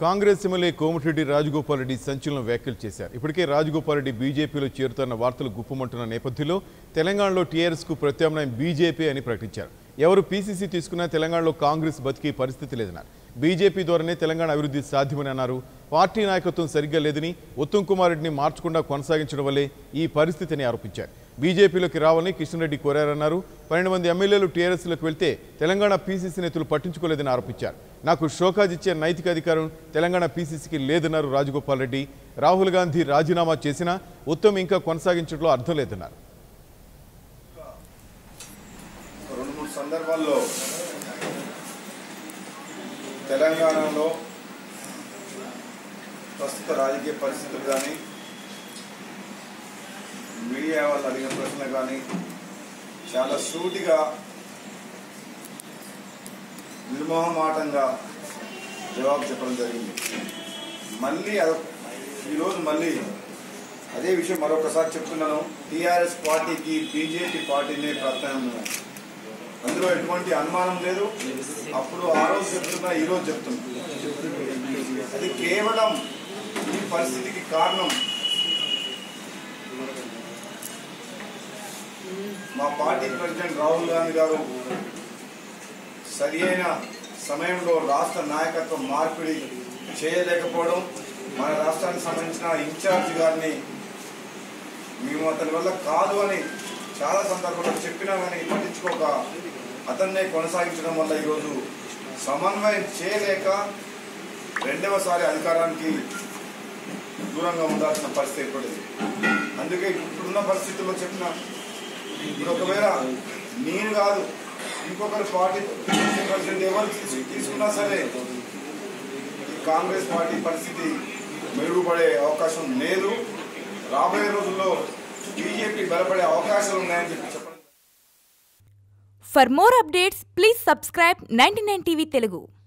Congress MLA Komatireddy Rajagopal Reddy సంచలన వ్యాఖ్యలు చేశారు ఇప్పటికే రాజగోపాల్ రెడ్డి బీజేపీలో చేరుతున్న వార్తలు గుప్పమంటున్న నేపథ్యంలో తెలంగాణలో టీఆర్ఎస్కు ప్రత్యామ్నాయం బీజేపీ అని ప్రకటించారు ఎవరు పీసీసీ తీసుకున్నా తెలంగాణలో కాంగ్రెస్ బతికే పరిస్థితి లేదన్నారు బీజేపీ ద్వారానే తెలంగాణ అభివృద్ధి సాధ్యమని అన్నారు పార్టీ నాయకత్వం సరిగ్గా లేదని ఉత్తమ్ కుమార్ రెడ్డిని మార్చకుండా కొనసాగించడం వల్లే ఈ పరిస్థితిని ఆరోపించారు బీజేపీలోకి రావాలని కిషన్ రెడ్డి కోరారన్నారు పన్నెండు మంది ఎమ్మెల్యేలు టీఆర్ఎస్లోకి వెళ్తే తెలంగాణ పీసీసీ నేతలు పట్టించుకోలేదని ఆరోపించారు నాకు షోకాజ్ ఇచ్చే నైతిక అధికారం తెలంగాణ పీసీసీకి లేదన్నారు రాజగోపాల్ రెడ్డి రాహుల్ గాంధీ రాజీనామా చేసినా ఉత్తమ్ ఇంకా కొనసాగించడంలో అర్థం లేదన్నారు రెండు మూడు సందర్భాల్లో తెలంగాణలో ప్రస్తుత రాజకీయ పరిస్థితులు కానీ మీడియా వాళ్ళు అడిగిన ప్రశ్నలు కానీ చాలా సూటిగా నిర్మోహమాటంగా జవాబు చెప్పడం జరిగింది మళ్ళీ అదొక ఈరోజు మళ్ళీ అదే విషయం మరొకసారి చెప్తున్నాను టీఆర్ఎస్ పార్టీకి బీజేపీ పార్టీనే ప్రత్యామ్నాయం అందులో ఎటువంటి అనుమానం లేదు అప్పుడు ఆ రోజు చెప్తున్నా ఈ రోజు చెప్తున్నా అది కేవలం ఈ పరిస్థితికి కారణం మా పార్టీ ప్రెసిడెంట్ రాహుల్ గాంధీ గారు సరి అయిన సమయంలో రాష్ట్ర నాయకత్వం మార్పిడి చేయలేకపోవడం మన రాష్ట్రానికి సంబంధించిన ఇన్ఛార్జ్ గారిని మేము అతని వల్ల కాదు అని చాలా సందర్భాల్లో చెప్పినా కానీ పట్టించుకోక అతన్నే కొనసాగించడం వల్ల ఈరోజు సమన్వయం చేయలేక రెండవసారి అధికారానికి దూరంగా ఉండాల్సిన పరిస్థితి ఏర్పడింది అందుకే ఇప్పుడున్న పరిస్థితుల్లో చెప్పిన ఇప్పుడు ఒకవేళ నేను కాదు ఇంకొకరు పార్టీ ప్రెసిడెంట్ ఎవరు తీసు- తీసుకున్నా సరే ఈ కాంగ్రెస్ పార్టీ పరిస్థితి మెరుగుపడే అవకాశం లేదు రాబోయే రోజుల్లో బీజేపీ బలపడే అవకాశాలు ఉన్నాయని చెప్పి చెప్పడం For more updates, please subscribe 99 TV Telugu.